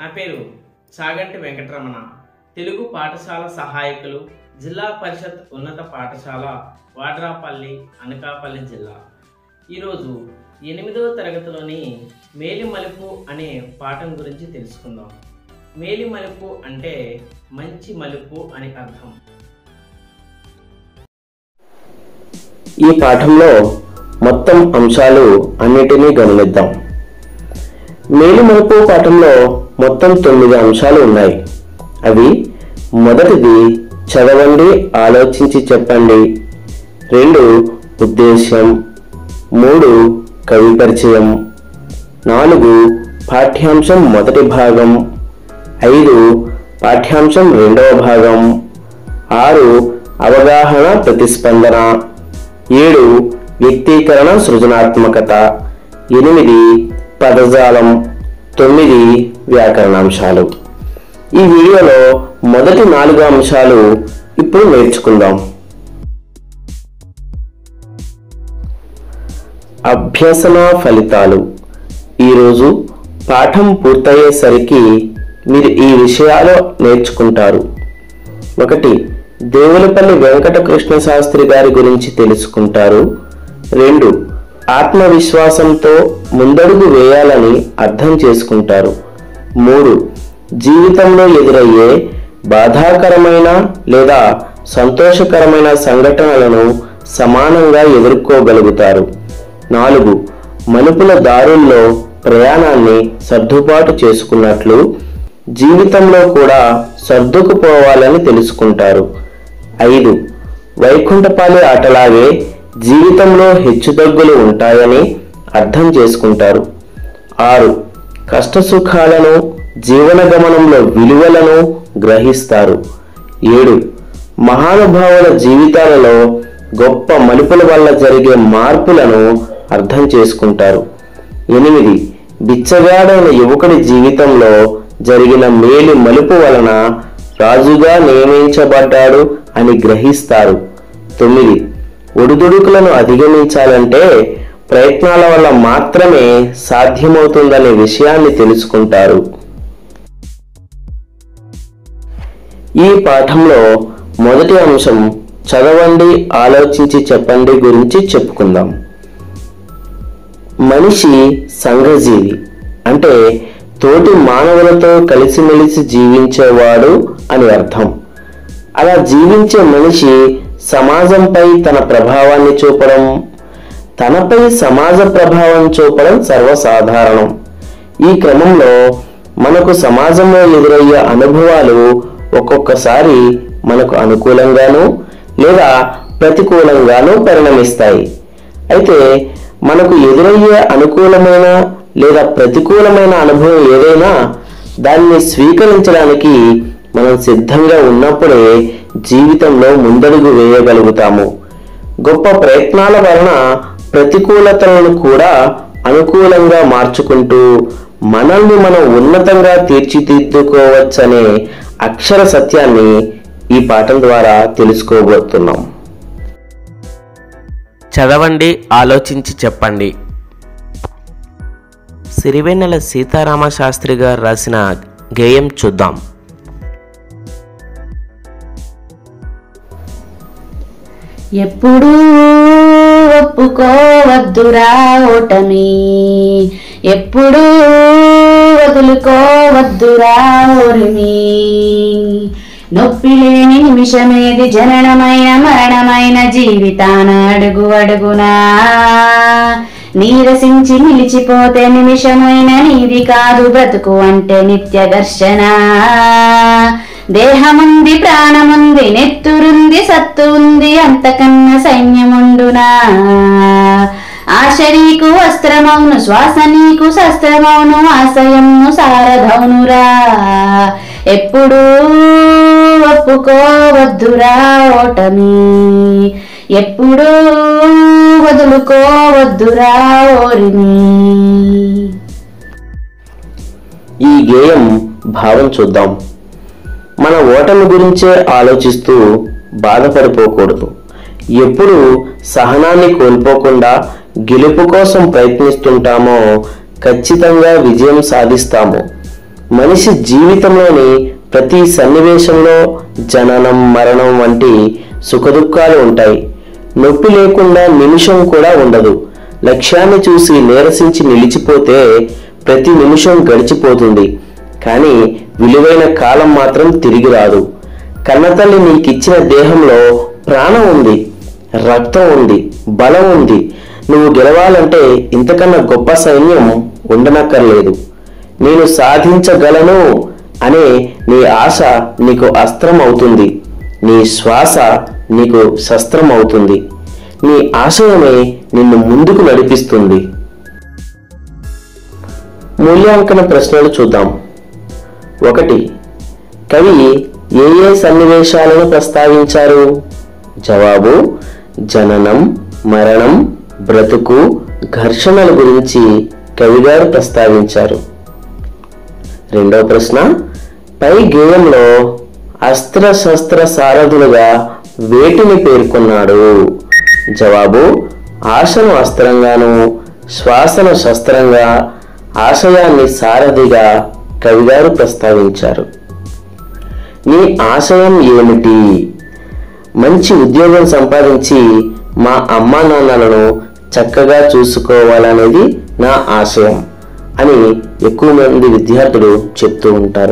పేరు చాగంటి వెంకటరమణ తెలుగు పాఠశాల సహాయకులు జిల్లా పరిషత్ ఉన్నత పాఠశాల వాడ్రాపల్లి అనకాపల్లి జిల్లా ఈరోజు ఎనిమిదవ తరగతిలోని మేలి మలుపు అనే పాఠం గురించి తెలుసుకుందాం మేలి మలుపు అంటే మంచి మలుపు అని అర్థం ఈ పాఠంలో మొత్తం అంశాలు అన్నిటినీ గమనిద్దాం మేలుమలుపు పాఠంలో మొత్తం తొమ్మిది అంశాలు ఉన్నాయి అవి మొదటిది చదవండి ఆలోచించి చెప్పండి రెండు ఉద్దేశ్యం మూడు కవి పరిచయం నాలుగు పాఠ్యాంశం మొదటి భాగం ఐదు పాఠ్యాంశం రెండవ భాగం ఆరు అవగాహన ప్రతిస్పందన ఏడు వ్యక్తీకరణ సృజనాత్మకత ఎనిమిది పదజాలం తొమ్మిది వ్యాకరణాంశాలు ఈ వీడియోలో మొదటి నాలుగు అంశాలు ఇప్పుడు నేర్చుకుందాం అభ్యసన ఫలితాలు ఈరోజు పాఠం పూర్తయ్యేసరికి మీరు ఈ విషయాలు నేర్చుకుంటారు ఒకటి దేవులపల్లి వెంకటకృష్ణ శాస్త్రి గారి గురించి తెలుసుకుంటారు రెండు ఆత్మవిశ్వాసంతో ముందడుగు వేయాలని అర్థం చేసుకుంటారు మూడు జీవితంలో ఎదురయ్యే బాధాకరమైన లేదా సంతోషకరమైన సంఘటనలను సమానంగా ఎదుర్కోగలుగుతారు నాలుగు మలుపుల దారుల్లో ప్రయాణాన్ని సర్దుబాటు చేసుకున్నట్లు జీవితంలో కూడా సర్దుకుపోవాలని తెలుసుకుంటారు ఐదు వైకుంఠపాలి ఆటలాగే జీవితంలో హెచ్చుతగ్గులు ఉంటాయని అర్థం చేసుకుంటారు ఆరు కష్టసుఖాలను జీవన గమనంలో విలువలను గ్రహిస్తారు ఏడు మహానుభావుల జీవితాలలో గొప్ప మలుపుల వల్ల జరిగే మార్పులను అర్థం చేసుకుంటారు ఎనిమిది బిచ్చగాడైన యువకుడి జీవితంలో జరిగిన మేలు మలుపు వలన రాజుగా నియమించబడ్డాడు అని గ్రహిస్తారు తొమ్మిది ఒడిదుడుకులను అధిగమించాలంటే ప్రయత్నాల వల్ల మాత్రమే సాధ్యమవుతుందనే విషయాన్ని తెలుసుకుంటారు ఈ పాఠంలో మొదటి అంశం చదవండి ఆలోచించి చెప్పండి గురించి చెప్పుకుందాం మనిషి సంఘజీవి అంటే తోటి మానవులతో కలిసిమెలిసి జీవించేవాడు అని అర్థం అలా జీవించే మనిషి సమాజంపై తన ప్రభావాన్ని చూపడం తనపై సమాజ ప్రభావం చూపడం సర్వసాధారణం ఈ క్రమంలో మనకు సమాజంలో ఎదురయ్యే అనుభవాలు ఒక్కొక్కసారి మనకు అనుకూలంగాను లేదా ప్రతికూలంగాను పరిణమిస్తాయి అయితే మనకు ఎదురయ్యే అనుకూలమైన లేదా ప్రతికూలమైన అనుభవం ఏదైనా దాన్ని స్వీకరించడానికి మనం సిద్ధంగా ఉన్నప్పుడే జీవితంలో ముందడుగు వేయగలుగుతాము గొప్ప ప్రయత్నాల వలన ప్రతికూలతలను కూడా అనుకూలంగా మార్చుకుంటూ మనల్ని మనం ఉన్నతంగా తీర్చిదిద్దుకోవచ్చనే అక్షర సత్యాన్ని ఈ పాఠం ద్వారా తెలుసుకోబోతున్నాం చదవండి ఆలోచించి చెప్పండి సిరివెన్నెల సీతారామ శాస్త్రి గారు రాసిన గేయం చూద్దాం ఎప్పుడూ ఒప్పుకోవద్దురా ఓటమి ఎప్పుడూ వదులుకోవద్దురా ఓరిమి నొప్పి లేని నిమిషమేది జననమైన మరణమైన జీవితాన అడుగు అడుగునా నీరసించి నిలిచిపోతే నిమిషమైన నీది కాదు బ్రతుకు అంటే నిత్య ఘర్షణ దేహముంది ప్రాణముంది నెత్తురుంది సత్తు ఉంది అంతకన్నా సైన్యముండునా ఆశ నీకు వస్త్రమౌను శ్వాస నీకు శస్త్రమౌను ఆశయము సారధౌనురా ఎప్పుడూ ఒప్పుకోవద్దురా ఓటమి ఎప్పుడూ వదులుకోవద్దురా ఓరిని ఈ గేయం భావం చూద్దాం మన ఓటమి గురించే ఆలోచిస్తూ బాధపడిపోకూడదు ఎప్పుడు సహనాన్ని కోల్పోకుండా గెలుపు కోసం ప్రయత్నిస్తుంటామో ఖచ్చితంగా విజయం సాధిస్తాము మనిషి జీవితంలోని ప్రతి సన్నివేశంలో జననం మరణం వంటి సుఖదుఖాలు ఉంటాయి నొప్పి లేకుండా నిమిషం కూడా ఉండదు లక్ష్యాన్ని చూసి నీరసించి నిలిచిపోతే ప్రతి నిమిషం గడిచిపోతుంది కానీ విలువైన కాలం మాత్రం తిరిగి రాదు కన్నతల్లి నీకిచ్చిన దేహంలో ప్రాణం ఉంది రక్తం ఉంది బలం ఉంది నువ్వు గెలవాలంటే ఇంతకన్నా గొప్ప సైన్యం ఉండనక్కర్లేదు నేను సాధించగలను అనే నీ ఆశ నీకు అస్త్రం అవుతుంది నీ శ్వాస నీకు శస్త్రం అవుతుంది నీ ఆశయమే నిన్ను ముందుకు నడిపిస్తుంది మూల్యాంకన ప్రశ్నలు చూద్దాం ఒకటి కవి ఏ ఏ సన్నివేశాలను ప్రస్తావించారు జవాబు జననం మరణం బ్రతుకు ఘర్షణల గురించి కవిగారు ప్రస్తావించారు రెండవ ప్రశ్న పై గేయంలో అస్త్ర శస్త్ర సారథులుగా వేటిని పేర్కొన్నాడు జవాబు ఆశను అస్త్రంగాను శ్వాసను శస్త్రంగా ఆశయాన్ని సారథిగా కవిగారు ప్రస్తావించారు నీ ఆశయం ఏమిటి మంచి ఉద్యోగం సంపాదించి మా అమ్మా నాన్నలను చక్కగా చూసుకోవాలనేది నా ఆశయం అని ఎక్కువ మంది విద్యార్థులు చెప్తూ ఉంటారు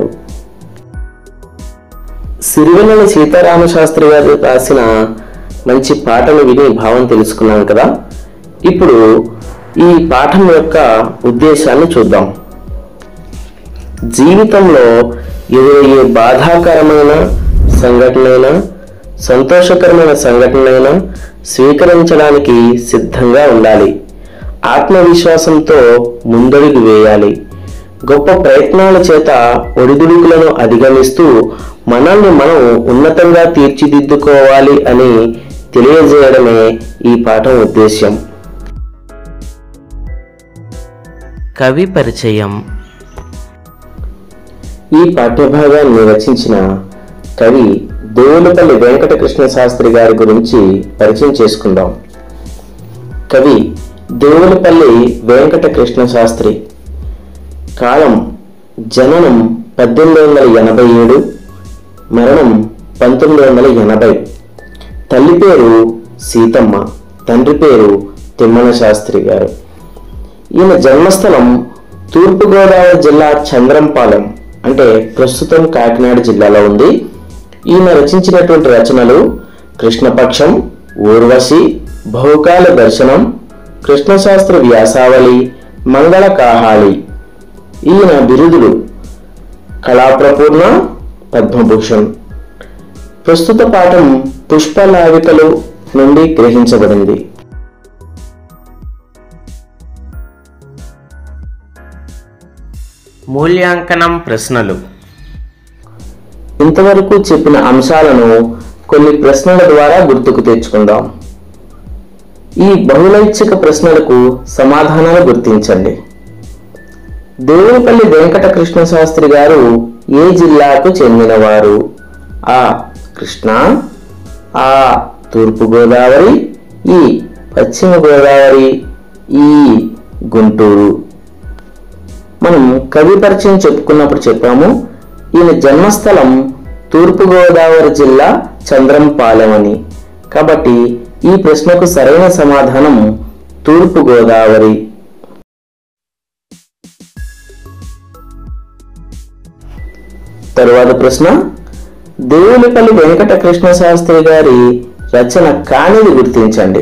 సిరివెన్నెల సీతారామ శాస్త్రి గారు రాసిన మంచి పాటలు విని భావం తెలుసుకున్నాం కదా ఇప్పుడు ఈ పాఠం యొక్క ఉద్దేశాన్ని చూద్దాం జీవితంలో ఎదురయ్యే బాధాకరమైన సంఘటనైనా సంతోషకరమైన సంఘటనైనా స్వీకరించడానికి సిద్ధంగా ఉండాలి ఆత్మవిశ్వాసంతో ముందడుగు వేయాలి గొప్ప ప్రయత్నాల చేత ఒడిదుడుకులను అధిగమిస్తూ మనల్ని మనం ఉన్నతంగా తీర్చిదిద్దుకోవాలి అని తెలియజేయడమే ఈ పాఠం ఉద్దేశ్యం కవి పరిచయం ఈ పాఠ్యభాగాన్ని రచించిన కవి దేవులపల్లి వెంకటకృష్ణ శాస్త్రి గారి గురించి పరిచయం చేసుకుందాం కవి దేవులపల్లి వెంకటకృష్ణ శాస్త్రి కాలం జననం పద్దెనిమిది వందల ఎనభై ఏడు మరణం పంతొమ్మిది వందల ఎనభై తల్లి పేరు సీతమ్మ తండ్రి పేరు తిమ్మన శాస్త్రి గారు ఈయన జన్మస్థలం తూర్పుగోదావరి జిల్లా చంద్రంపాలెం అంటే ప్రస్తుతం కాకినాడ జిల్లాలో ఉంది ఈయన రచించినటువంటి రచనలు కృష్ణపక్షం ఊర్వశి బహుకాల దర్శనం కృష్ణశాస్త్ర వ్యాసావళి మంగళ కాహాళి ఈయన బిరుదులు కళాప్రపూర్ణ పద్మభూషణ్ ప్రస్తుత పాఠం పుష్పలావికలు నుండి గ్రహించబడింది మూల్యాంకనం ప్రశ్నలు ఇంతవరకు చెప్పిన అంశాలను కొన్ని ప్రశ్నల ద్వారా గుర్తుకు తెచ్చుకుందాం ఈ బహుళైచ్ఛిక ప్రశ్నలకు సమాధానాలు గుర్తించండి దేవునిపల్లి వెంకటకృష్ణ శాస్త్రి గారు ఏ జిల్లాకు చెందినవారు ఆ కృష్ణా ఆ తూర్పు గోదావరి ఈ పశ్చిమ గోదావరి ఈ గుంటూరు మనం కవి పరిచయం చెప్పుకున్నప్పుడు చెప్పాము ఈయన జన్మస్థలం తూర్పుగోదావరి జిల్లా చంద్రంపాలెం అని కాబట్టి ఈ ప్రశ్నకు సరైన సమాధానం తూర్పుగోదావరి తరువాత ప్రశ్న దేవులపల్లి వెంకట కృష్ణ శాస్త్రి గారి రచన కానిది గుర్తించండి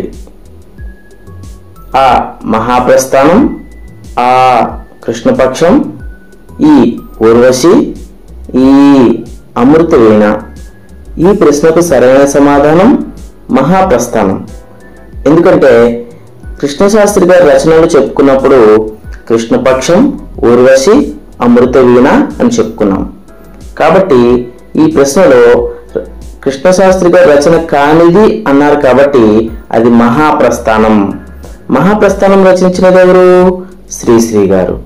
ఆ మహాప్రస్థానం ఆ కృష్ణపక్షం ఈ ఊర్వశి ఈ అమృతవీణ ఈ ప్రశ్నకు సరైన సమాధానం మహాప్రస్థానం ఎందుకంటే కృష్ణశాస్త్రి గారి రచనలు చెప్పుకున్నప్పుడు కృష్ణపక్షం ఊర్వశి అమృతవీణ అని చెప్పుకున్నాం కాబట్టి ఈ ప్రశ్నలో కృష్ణశాస్త్రి గారి రచన కానిది అన్నారు కాబట్టి అది మహాప్రస్థానం మహాప్రస్థానం రచించినది ఎవరు శ్రీశ్రీ గారు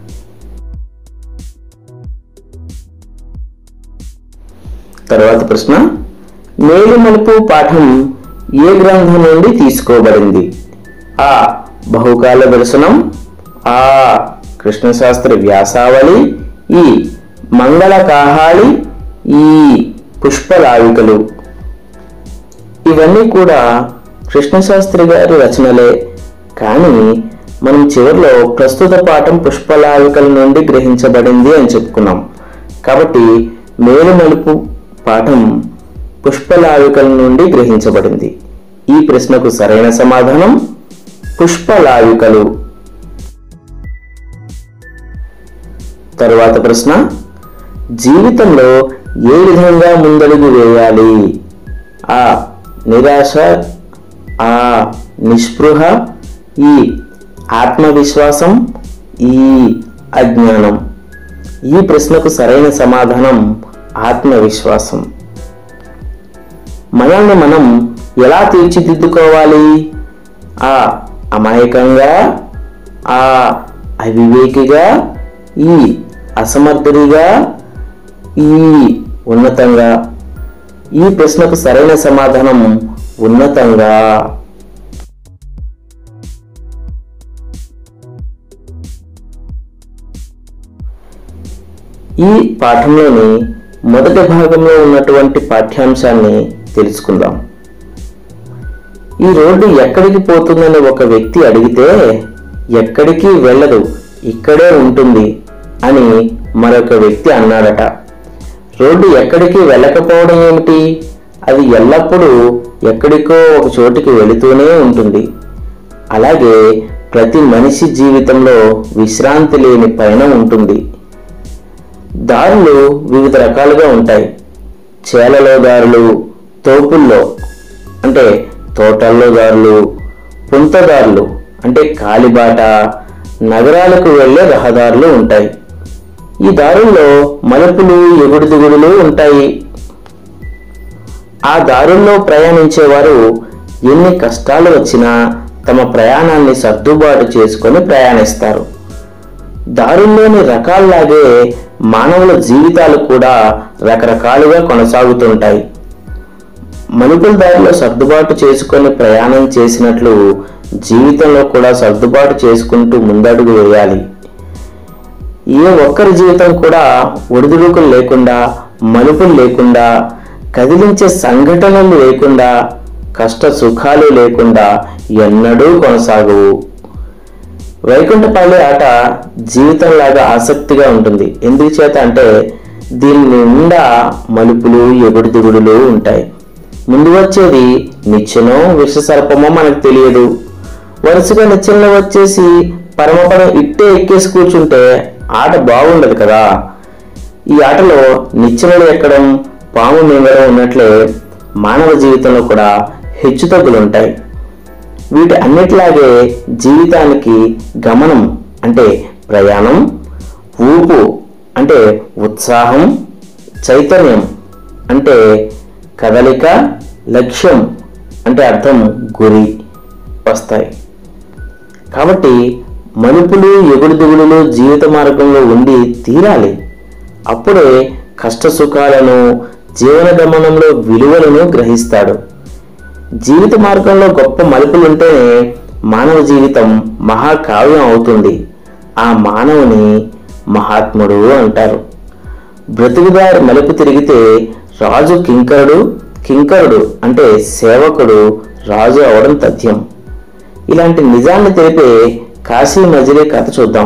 తర్వాత ప్రశ్న మేలుమలుపు పాఠం ఏ గ్రంథం నుండి తీసుకోబడింది ఆ బహుకాల దర్శనం ఆ కృష్ణశాస్త్రి వ్యాసావళి ఈ మంగళ కాహాళి ఈ పుష్పలావికలు ఇవన్నీ కూడా కృష్ణశాస్త్రి గారి రచనలే కానీ మనం చివరిలో ప్రస్తుత పాఠం పుష్పలావికల నుండి గ్రహించబడింది అని చెప్పుకున్నాం కాబట్టి మేలు మలుపు పాఠం పుష్పలావికల నుండి గ్రహించబడింది ఈ ప్రశ్నకు సరైన సమాధానం పుష్పలావికలు తరువాత ప్రశ్న జీవితంలో ఏ విధంగా ముందడుగు వేయాలి ఆ నిరాశ ఆ నిస్పృహ ఈ ఆత్మవిశ్వాసం ఈ అజ్ఞానం ఈ ప్రశ్నకు సరైన సమాధానం ఆత్మవిశ్వాసం మనల్ని మనం ఎలా తీర్చిదిద్దుకోవాలి ఆ అమాయకంగా ఆ అవివేకిగా ఈ అసమర్థుడిగా ఈ ఉన్నతంగా ఈ ప్రశ్నకు సరైన సమాధానం ఉన్నతంగా ఈ పాఠంలోని మొదటి భాగంలో ఉన్నటువంటి పాఠ్యాంశాన్ని తెలుసుకుందాం ఈ రోడ్డు ఎక్కడికి పోతుందని ఒక వ్యక్తి అడిగితే ఎక్కడికి వెళ్ళదు ఇక్కడే ఉంటుంది అని మరొక వ్యక్తి అన్నాడట రోడ్డు ఎక్కడికి వెళ్ళకపోవడం ఏమిటి అది ఎల్లప్పుడూ ఎక్కడికో ఒక చోటికి వెళుతూనే ఉంటుంది అలాగే ప్రతి మనిషి జీవితంలో విశ్రాంతి లేని పయనం ఉంటుంది దారులు వివిధ రకాలుగా ఉంటాయి చేలలో దారులు తోపుల్లో అంటే తోటల్లో దారులు పుంతదారులు అంటే కాలిబాట నగరాలకు వెళ్ళే రహదారులు ఉంటాయి ఈ దారుల్లో మలుపులు ఎగుడు దిగుడులు ఉంటాయి ఆ దారుల్లో ప్రయాణించేవారు ఎన్ని కష్టాలు వచ్చినా తమ ప్రయాణాన్ని సర్దుబాటు చేసుకొని ప్రయాణిస్తారు దారుల్లోని రకాల్లాగే మానవుల జీవితాలు కూడా రకరకాలుగా కొనసాగుతుంటాయి మలుపుల దారిలో సర్దుబాటు చేసుకొని ప్రయాణం చేసినట్లు జీవితంలో కూడా సర్దుబాటు చేసుకుంటూ ముందడుగు వేయాలి ఏ ఒక్కరి జీవితం కూడా ఒడిదుడుకులు లేకుండా మలుపులు లేకుండా కదిలించే సంఘటనలు లేకుండా కష్ట సుఖాలు లేకుండా ఎన్నడూ కొనసాగవు వైకుంఠపల్లి ఆట జీవితంలాగా ఆసక్తిగా ఉంటుంది ఎందుకు చేత అంటే దీని నిండా మలుపులు ఎగుడు దిగుడులు ఉంటాయి ముందు వచ్చేది నిచ్చెనో విషసర్పమో మనకు తెలియదు వరుసగా నిచ్చెనలో వచ్చేసి పరమపదం ఇట్టే ఎక్కేసి కూర్చుంటే ఆట బాగుండదు కదా ఈ ఆటలో నిచ్చెనలు ఎక్కడం పాము మింగడం ఉన్నట్లే మానవ జీవితంలో కూడా హెచ్చుతగ్గులు ఉంటాయి వీటి అన్నిటిలాగే జీవితానికి గమనం అంటే ప్రయాణం ఊపు అంటే ఉత్సాహం చైతన్యం అంటే కదలిక లక్ష్యం అంటే అర్థం గురి వస్తాయి కాబట్టి మలుపులు ఎగుడు దిగుడులు జీవిత మార్గంలో ఉండి తీరాలి అప్పుడే కష్ట సుఖాలను జీవన గమనంలో విలువలను గ్రహిస్తాడు జీవిత మార్గంలో గొప్ప మలుపులుంటేనే మానవ జీవితం మహాకావ్యం అవుతుంది ఆ మానవుని మహాత్ముడు అంటారు బ్రతుకుదారి మలుపు తిరిగితే రాజు కింకరుడు కింకరుడు అంటే సేవకుడు రాజు అవడం తథ్యం ఇలాంటి నిజాన్ని తెలిపే కాశీ మజిలీ కథ చూద్దాం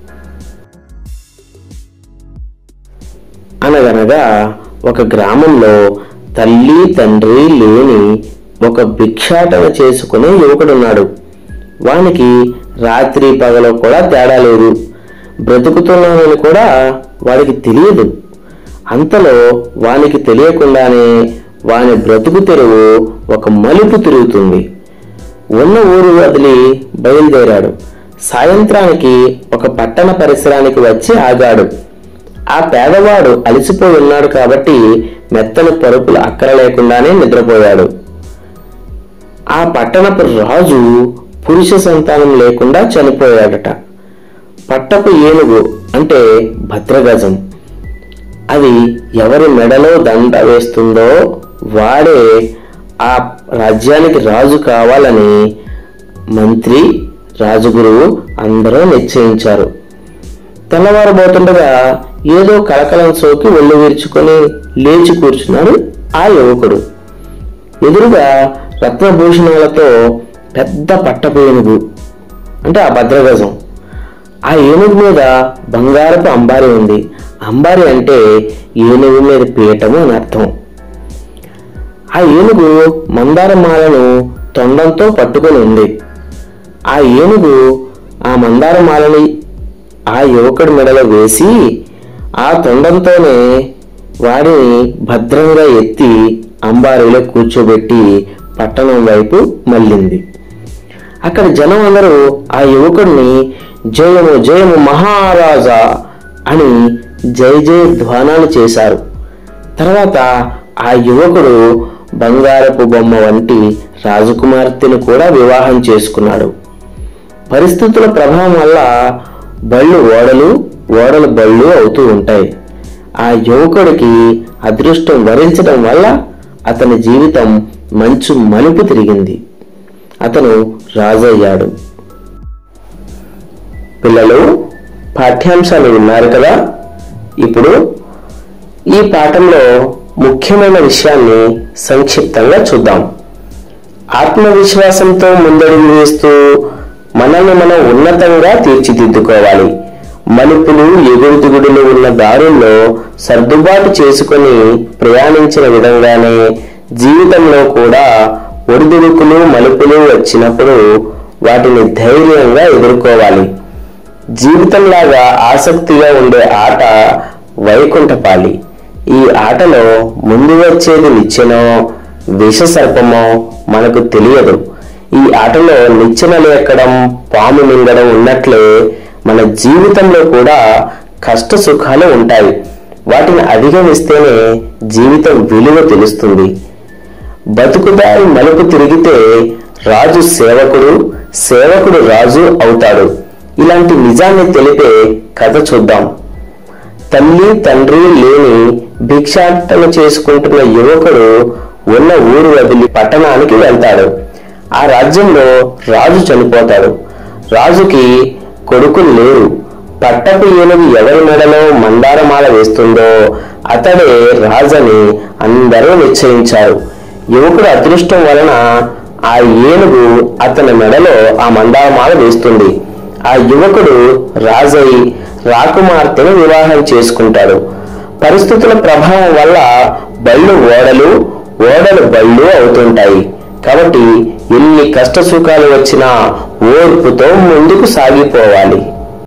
అనగనగా ఒక గ్రామంలో తల్లి తండ్రి లేని ఒక భిక్షాటన చేసుకునే యువకుడున్నాడు వానికి రాత్రి పగలు కూడా తేడా లేదు బ్రతుకుతున్నానని కూడా వాడికి తెలియదు అంతలో వానికి తెలియకుండానే వాని బ్రతుకు తెరువు ఒక మలుపు తిరుగుతుంది ఉన్న ఊరు వదిలి బయలుదేరాడు సాయంత్రానికి ఒక పట్టణ పరిసరానికి వచ్చి ఆగాడు ఆ పేదవాడు అలసిపోయి ఉన్నాడు కాబట్టి మెత్తని పరుపులు అక్కర లేకుండానే నిద్రపోయాడు ఆ పట్టణపు రాజు పురుష సంతానం లేకుండా చనిపోయాడట పట్టపు ఏనుగు అంటే భద్రగజం అది ఎవరి మెడలో దండ వేస్తుందో వాడే ఆ రాజ్యానికి రాజు కావాలని మంత్రి రాజగురువు అందరూ నిశ్చయించారు తెల్లవారబోతుండగా ఏదో కలకలం సోకి ఒళ్ళు వీర్చుకొని లేచి కూర్చున్నాడు ఆ యువకుడు ఎదురుగా రత్నభూషణాలతో పెద్ద పట్టపు ఏనుగు అంటే ఆ భద్రగజం ఆ ఏనుగు మీద బంగారపు అంబారి ఉంది అంబారి అంటే ఏనుగు మీద పీఠము అని అర్థం ఆ ఏనుగు మందారమాలను తొండంతో పట్టుకొని ఉంది ఆ ఏనుగు ఆ మందారమాలని ఆ యువకుడి మెడలో వేసి ఆ తొండంతోనే వాడిని భద్రంగా ఎత్తి అంబారీలో కూర్చోబెట్టి పట్టణం వైపు మళ్ళింది అక్కడ జనం అందరూ ఆ యువకుడిని జయము జయము మహారాజా అని జయ జయ ధ్వానాలు చేశారు తర్వాత ఆ యువకుడు బంగారపు బొమ్మ వంటి రాజకుమార్తెను కూడా వివాహం చేసుకున్నాడు పరిస్థితుల ప్రభావం వల్ల బళ్ళు ఓడలు ఓడలు బళ్ళు అవుతూ ఉంటాయి ఆ యువకుడికి అదృష్టం వరించడం వల్ల అతని జీవితం మంచు మలుపు తిరిగింది అతను రాజయ్యాడు పిల్లలు పాఠ్యాంశాలు విన్నారు కదా ఇప్పుడు ఈ పాఠంలో ముఖ్యమైన విషయాన్ని సంక్షిప్తంగా చూద్దాం ఆత్మవిశ్వాసంతో ముందడుగు వేస్తూ మనల్ని మనం ఉన్నతంగా తీర్చిదిద్దుకోవాలి మలుపులు ఎగుడు దిగుడులు ఉన్న దారుల్లో సర్దుబాటు చేసుకొని ప్రయాణించిన విధంగానే జీవితంలో కూడా ఒడిదుడుకులు మలుపులు వచ్చినప్పుడు వాటిని ధైర్యంగా ఎదుర్కోవాలి జీవితంలాగా ఆసక్తిగా ఉండే ఆట వైకుంఠపాలి ఈ ఆటలో ముందు వచ్చేది నిచ్చెనో విష సర్పమో మనకు తెలియదు ఈ ఆటలో నిచ్చెనలు ఎక్కడం పాము మింగడం ఉన్నట్లే మన జీవితంలో కూడా కష్ట సుఖాలు ఉంటాయి వాటిని అధిగమిస్తేనే జీవితం విలువ తెలుస్తుంది బతుకుదారి మలుపు తిరిగితే రాజు సేవకుడు సేవకుడు రాజు అవుతాడు ఇలాంటి నిజాన్ని తెలిపే కథ చూద్దాం తల్లి తండ్రి లేని భిక్షాటన చేసుకుంటున్న యువకుడు ఉన్న ఊరు వదిలి పట్టణానికి వెళ్తాడు ఆ రాజ్యంలో రాజు చనిపోతాడు రాజుకి కొడుకులు లేరు పట్టపు ఏనుగు ఎవరి మెడలో మందారమాల వేస్తుందో అతడే రాజని అందరూ నిశ్చయించారు యువకుడు అదృష్టం వలన ఆ ఏనుగు అతని మెడలో ఆ మందారమాల వేస్తుంది ఆ యువకుడు రాజై రాకుమార్తెను వివాహం చేసుకుంటాడు పరిస్థితుల ప్రభావం వల్ల బళ్ళు ఓడలు ఓడలు బళ్ళు అవుతుంటాయి కాబట్టి ఎన్ని కష్ట సుఖాలు వచ్చినా ఓర్పుతో ముందుకు సాగిపోవాలి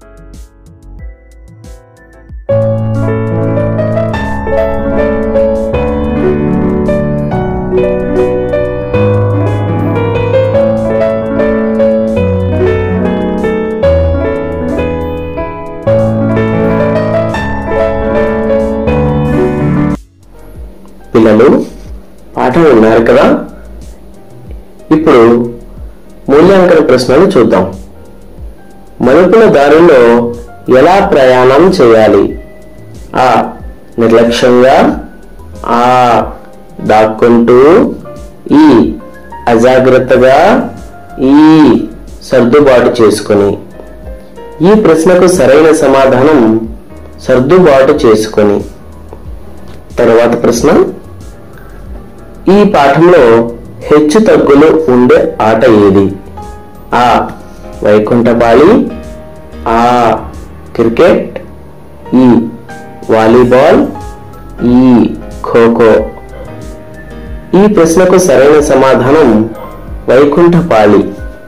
పిల్లలు పాఠం విన్నారు కదా ఇప్పుడు మూల్యాంకన ప్రశ్నలు చూద్దాం మలుపుల దారిలో ఎలా ప్రయాణం చేయాలి ఆ నిర్లక్ష్యంగా ఆ దాక్కుంటూ ఈ అజాగ్రత్తగా ఈ సర్దుబాటు చేసుకొని ఈ ప్రశ్నకు సరైన సమాధానం సర్దుబాటు చేసుకొని తర్వాత ప్రశ్న ఈ పాఠంలో హెచ్చు తగ్గులు ఉండే ఆట ఏది ఆ వైకుంఠపాళి ఆ క్రికెట్ ఈ వాలీబాల్ ఈ ఖోఖో ఈ ప్రశ్నకు సరైన సమాధానం వైకుంఠపాళి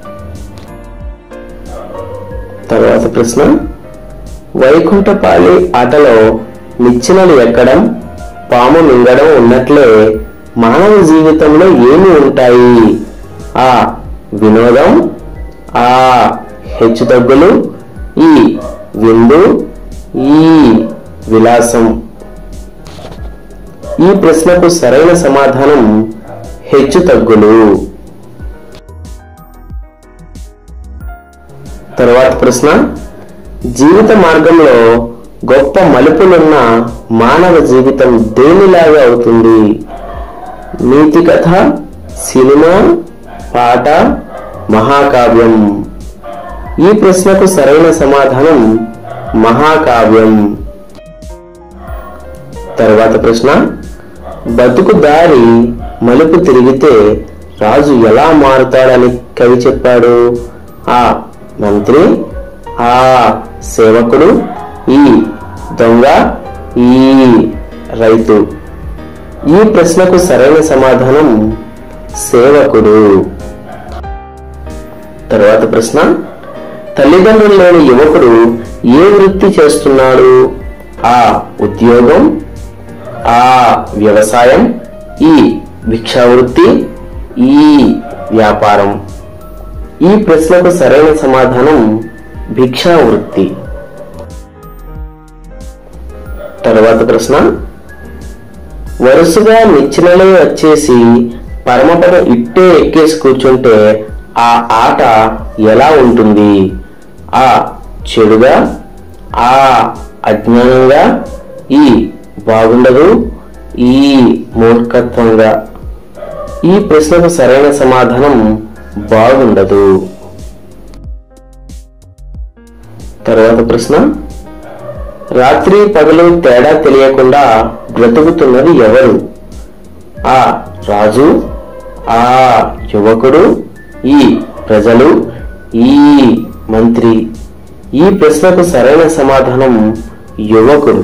తర్వాత ప్రశ్న వైకుంఠపాళి ఆటలో నిచ్చెనలు ఎక్కడం పాము మింగడం ఉన్నట్లే మానవ జీవితంలో ఏమి ఉంటాయి ఆ వినోదం ఆ హెచ్చుతగ్గులు ఈ విందు ఈ విలాసం ఈ ప్రశ్నకు సరైన సమాధానం హెచ్చుతగ్గులు తరువాత ప్రశ్న జీవిత మార్గంలో గొప్ప మలుపులున్న మానవ జీవితం దేనిలాగా అవుతుంది నీతి కథ సినిమా పాట మహాకావ్యం ఈ ప్రశ్నకు సరైన సమాధానం మహాకావ్యం తరువాత ప్రశ్న బతుకు దారి మలుపు తిరిగితే రాజు ఎలా మారుతాడని కవి చెప్పాడు ఆ మంత్రి ఆ సేవకుడు ఈ దొంగ ఈ రైతు ఈ ప్రశ్నకు సరైన సమాధానం సేవకుడు తరువాత ప్రశ్న తల్లిదండ్రులు లేని యువకుడు ఏ వృత్తి చేస్తున్నాడు ఆ ఉద్యోగం ఆ వ్యవసాయం ఈ భిక్షావృత్తి ఈ వ్యాపారం ఈ ప్రశ్నకు సరైన సమాధానం భిక్షావృత్తి తరువాత ప్రశ్న వరుసగా నిచ్చెనలే వచ్చేసి పరమపదం ఇట్టే ఎక్కేసి కూర్చుంటే ఆ ఆట ఎలా ఉంటుంది ఆ చెడుగా ఆ అజ్ఞానంగా ఈ బాగుండదు ఈ మూర్ఖత్వంగా ఈ ప్రశ్నకు సరైన సమాధానం బాగుండదు తర్వాత ప్రశ్న రాత్రి పగలు తేడా తెలియకుండా బ్రతుకుతున్నది ఎవరు ఆ రాజు ఆ యువకుడు ఈ ప్రజలు ఈ మంత్రి ఈ ప్రశ్నకు సరైన సమాధానం యువకుడు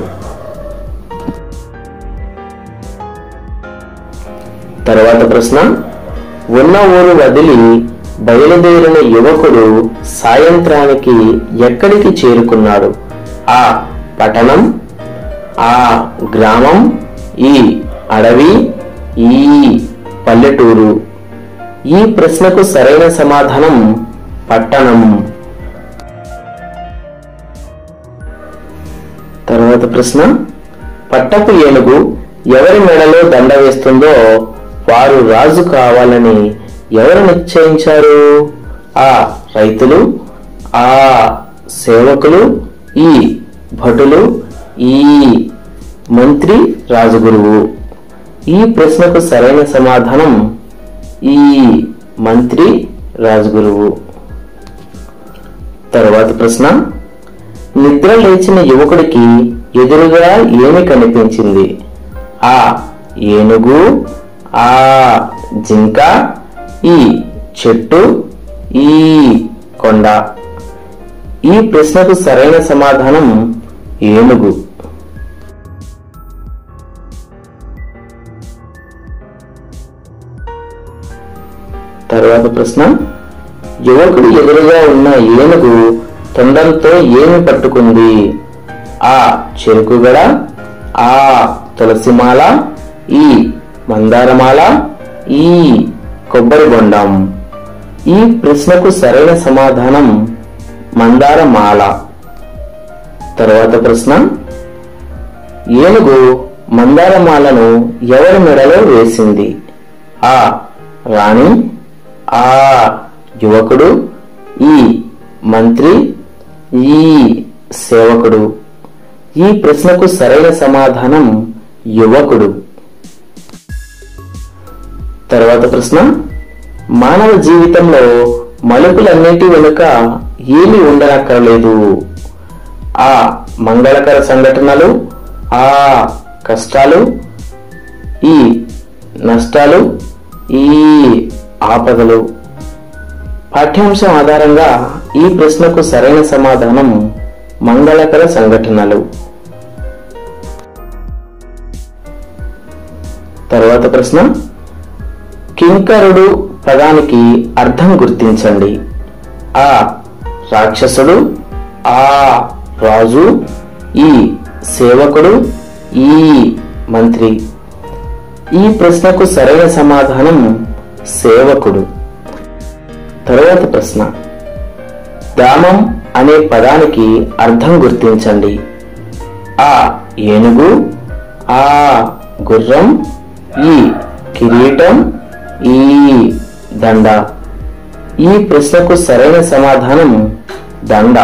తర్వాత ప్రశ్న ఉన్న ఊరు వదిలి బయలుదేరిన యువకుడు సాయంత్రానికి ఎక్కడికి చేరుకున్నాడు ఆ పట్టణం ఆ గ్రామం ఈ అడవి ఈ పల్లెటూరు ఈ ప్రశ్నకు సరైన సమాధానం పట్టణం తర్వాత ప్రశ్న పట్టపు ఏనుగు ఎవరి మెడలో దండ వేస్తుందో వారు రాజు కావాలని ఎవరు నిశ్చయించారు ఆ రైతులు ఆ సేవకులు ఈ భటులు ఈ మంత్రి రాజగురువు ఈ ప్రశ్నకు సరైన సమాధానం ఈ మంత్రి రాజగురువు తరువాత ప్రశ్న నిద్ర లేచిన యువకుడికి ఎదురుగా ఏమి కనిపించింది ఆ ఏనుగు ఆ జింక ఈ చెట్టు ఈ కొండ ఈ ప్రశ్నకు సరైన సమాధానం ఏనుగు తర్వాత ప్రశ్న యువకుడు ఎదురుగా ఉన్న ఏనుగు తొండంతో ఏమి పట్టుకుంది ఆ చెరుకుగడ ఆ తులసిమాల ఈ మందారమాల ఈ కొబ్బరి బొండం ఈ ప్రశ్నకు సరైన సమాధానం మందారమాల తర్వాత ప్రశ్న ఏనుగు మందారమాలను ఎవరి మెడలో వేసింది ఆ రాణి ఆ యువకుడు ఈ మంత్రి ఈ సేవకుడు ఈ ప్రశ్నకు సరైన సమాధానం యువకుడు తర్వాత ప్రశ్న మానవ జీవితంలో మలుపులన్నిటి వెనుక ఏమి ఉండనక్కర్లేదు ఆ మంగళకర సంఘటనలు ఆ కష్టాలు ఈ నష్టాలు ఈ ఆపదలు పాఠ్యాంశం ఆధారంగా ఈ ప్రశ్నకు సరైన సమాధానం మంగళకర సంఘటనలు తర్వాత ప్రశ్న కింకరుడు పదానికి అర్థం గుర్తించండి ఆ రాక్షసుడు ఆ రాజు ఈ సేవకుడు ఈ మంత్రి ఈ ప్రశ్నకు సరైన సమాధానం సేవకుడు తరువాత ప్రశ్న దామం అనే పదానికి అర్థం గుర్తించండి ఆ ఏనుగు ఆ గుర్రం ఈ కిరీటం ఈ దండ ఈ ప్రశ్నకు సరైన సమాధానం దండ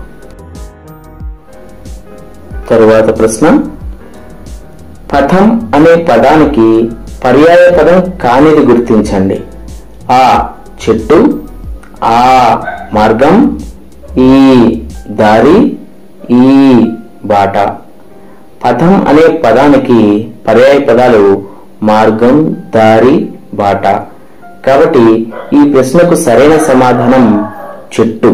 తరువాత ప్రశ్న పథం అనే పదానికి పర్యాయ పదం కానిది గుర్తించండి ఆ చెట్టు ఆ మార్గం ఈ దారి ఈ బాట పథం అనే పదానికి పర్యాయ పదాలు మార్గం దారి బాట కాబట్టి ఈ ప్రశ్నకు సరైన సమాధానం చెట్టు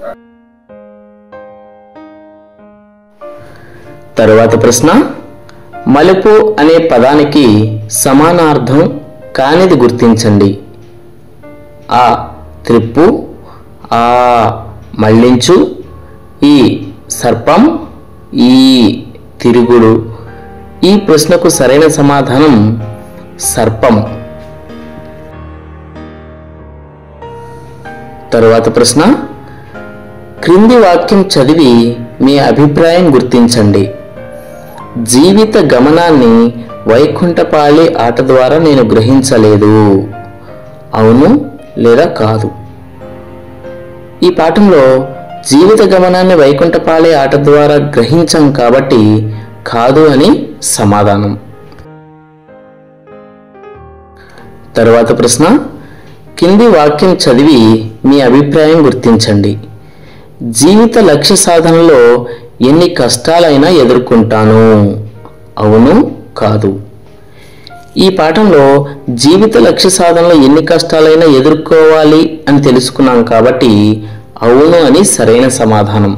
తరువాత ప్రశ్న మలుపు అనే పదానికి సమానార్థం కానిది గుర్తించండి ఆ త్రిప్పు ఆ మళ్ళించు ఈ సర్పం ఈ తిరుగుడు ఈ ప్రశ్నకు సరైన సమాధానం సర్పం తరువాత ప్రశ్న క్రింది వాక్యం చదివి మీ అభిప్రాయం గుర్తించండి జీవిత గమనాన్ని వైకుంఠపాళి ఆట ద్వారా నేను గ్రహించలేదు అవును లేదా కాదు ఈ పాఠంలో జీవిత గమనాన్ని వైకుంఠపాళి ఆట ద్వారా గ్రహించాం కాబట్టి కాదు అని సమాధానం తరువాత ప్రశ్న కింది వాక్యం చదివి మీ అభిప్రాయం గుర్తించండి జీవిత లక్ష్య సాధనలో ఎన్ని కష్టాలైనా ఎదుర్కొంటాను అవును కాదు ఈ పాఠంలో జీవిత లక్ష్య సాధనలో ఎన్ని కష్టాలైనా ఎదుర్కోవాలి అని తెలుసుకున్నాం కాబట్టి అవును అని సరైన సమాధానం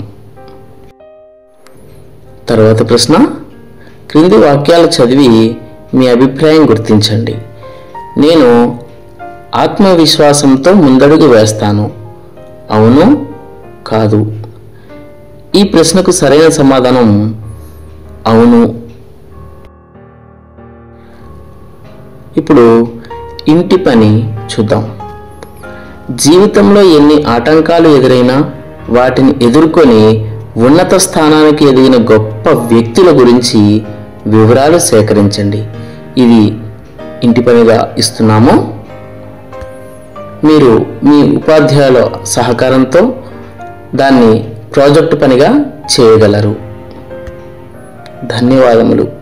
తర్వాత ప్రశ్న క్రింది వాక్యాలు చదివి మీ అభిప్రాయం గుర్తించండి నేను ఆత్మవిశ్వాసంతో ముందడుగు వేస్తాను అవును కాదు ఈ ప్రశ్నకు సరైన సమాధానం అవును ఇప్పుడు ఇంటి పని చూద్దాం జీవితంలో ఎన్ని ఆటంకాలు ఎదురైనా వాటిని ఎదుర్కొని ఉన్నత స్థానానికి ఎదిగిన గొప్ప వ్యక్తుల గురించి వివరాలు సేకరించండి ఇది ఇంటి పనిగా ఇస్తున్నాము మీరు మీ ఉపాధ్యాయుల సహకారంతో దాన్ని ప్రాజెక్టు పనిగా చేయగలరు ధన్యవాదములు